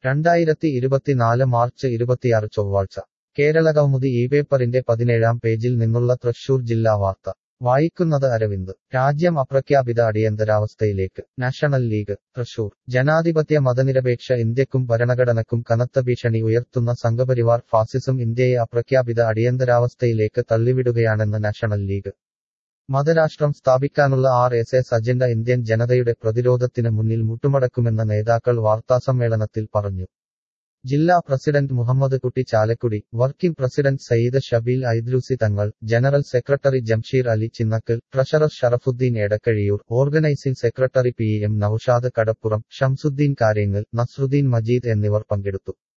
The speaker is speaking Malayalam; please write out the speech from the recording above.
രണ്ടായിരത്തി ഇരുപത്തിനാല് മാർച്ച് ഇരുപത്തിയാറ് ചൊവ്വാഴ്ച കേരള കൗമുദി ഈ പേപ്പറിന്റെ പതിനേഴാം പേജിൽ നിന്നുള്ള തൃശൂർ ജില്ലാ വാർത്ത വായിക്കുന്നത് അരവിന്ദ് രാജ്യം അപ്രഖ്യാപിത അടിയന്തരാവസ്ഥയിലേക്ക് നാഷണൽ ലീഗ് തൃശൂർ ജനാധിപത്യ മതനിരപേക്ഷ ഇന്ത്യക്കും ഭരണഘടനക്കും കനത്ത ഭീഷണി ഉയർത്തുന്ന സംഘപരിവാർ ഫാസിസം ഇന്ത്യയെ അപ്രഖ്യാപിത അടിയന്തരാവസ്ഥയിലേക്ക് തള്ളിവിടുകയാണെന്ന് നാഷണൽ ലീഗ് മതരാഷ്ട്രം സ്ഥാപിക്കാനുള്ള R S S agenda Indian ജനതയുടെ പ്രതിരോധത്തിന് മുന്നിൽ മുട്ടുമടക്കുമെന്ന നേതാക്കൾ വാർത്താസമ്മേളനത്തിൽ പറഞ്ഞു ജില്ലാ president Muhammad Kutty Chalakudy working president Sayyid Shabeel Aidroosi Thangal general secretary Jamsheer Ali Chinnakkal treasurer Sharafuddeen Edakkazhiyur organising secretary P M Noushad Kadappuram Shamsuddeen Karyangal Nasruddeen Majeed എന്നിവർ പങ്കെടുത്തു